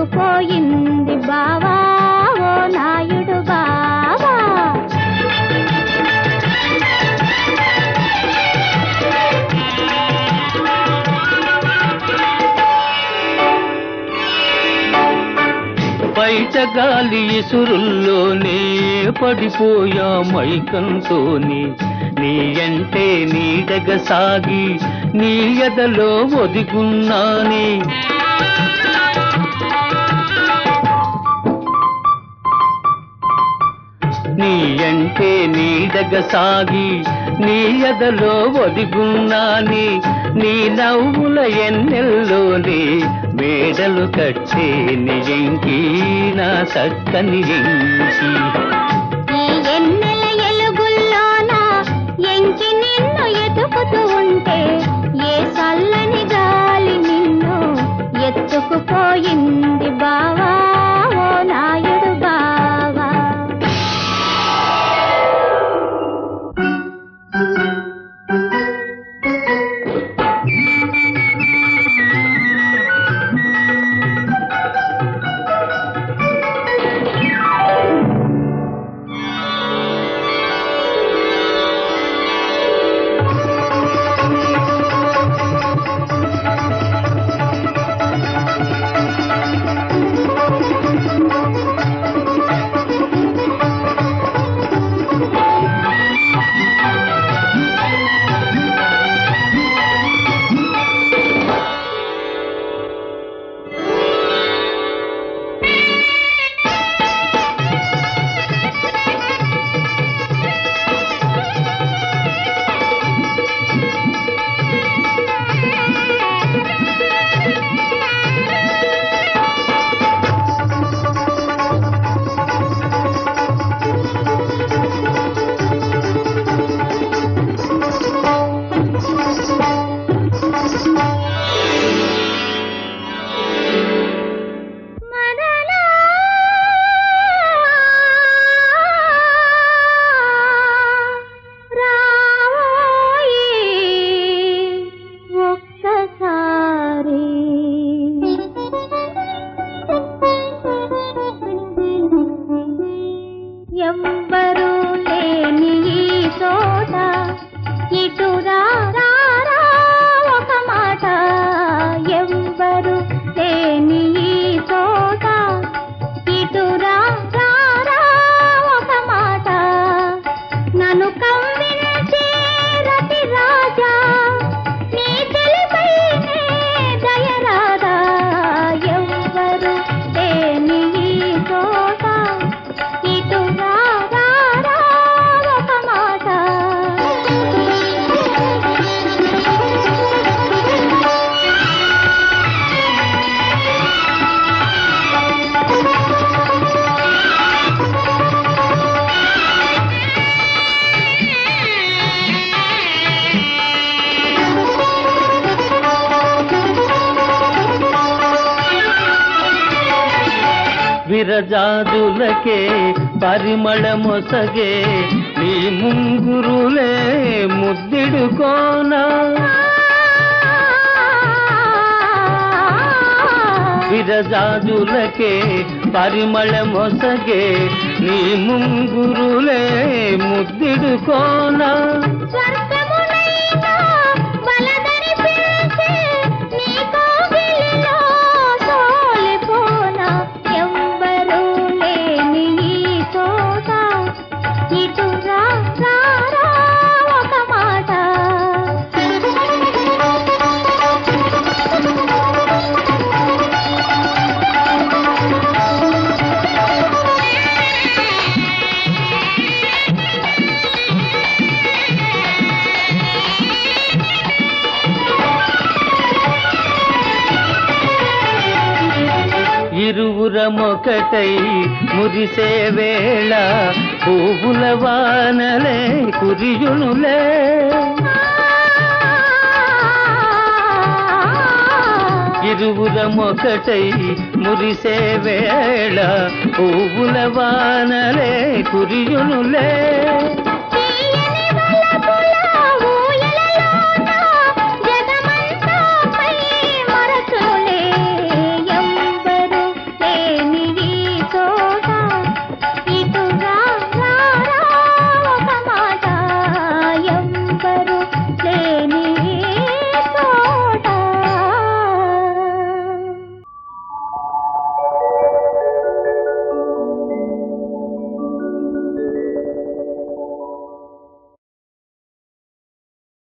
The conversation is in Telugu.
ఎత్తుకుపోయింది బావా ఓ నాయుడు బావా బయట గాలి ఇసురుల్లోనే పడిపోయా మైకంతోని నీ అంటే నీడగ సాగి నీ ఎదలో ఒదిగున్నానే నీ అంటే నీడగ సాగి నీ ఎదలో ఒదిగున్నాని నీ నవ్వుల ఎన్నెల్లోనే మేడలు కట్టే నీ ఎంకి నా చక్కని ఎంకి ఈ ఎన్నెల ఎలుగుల్లోన ఎంకి నిన్ను ఎతుకుతూ ఉంటే ఏ చల్లని గాలి నిన్ను ఎత్తుకుపోయింది బావా ఓ నాయుడు బావా మరలా రావోయి ఒక్కసారి ఎవ్వరూ లేని ఈ చోట ఇటురా రా, రా, ఒక మాట ఎవ్వరు లేని ఈ చోట ఇటురా రా, రా, ఒక మాట నన్ను కవ్వించే రతి రాజా నీ తెలిపైనే దయరాదా ఎవ్వరు లేని ఈ చోట ఇటు రా, రా, రా, ఒక మాట విరజాజులకే పరిమళ మొసగే నీ ముంగురులే ముద్దిడుకోనా విరజాజులకే పరిమళ మొసగే నీ ముంగురులే ముద్దిడుకోనా స్వర్గమునైనా వలదని పిలిచే నీ కోగిలిలో సోలిపోనా ఎవ్వరూ లేని ఈ చోట ఇటు రా, రా, రా, ఒక మాట ఇరువురమొకటై మురిసే వేళ పువ్వుల వానలే కురియునులే ఇరువురమొకటై మురిసే వేళ పువ్వుల వానలే కురియునులే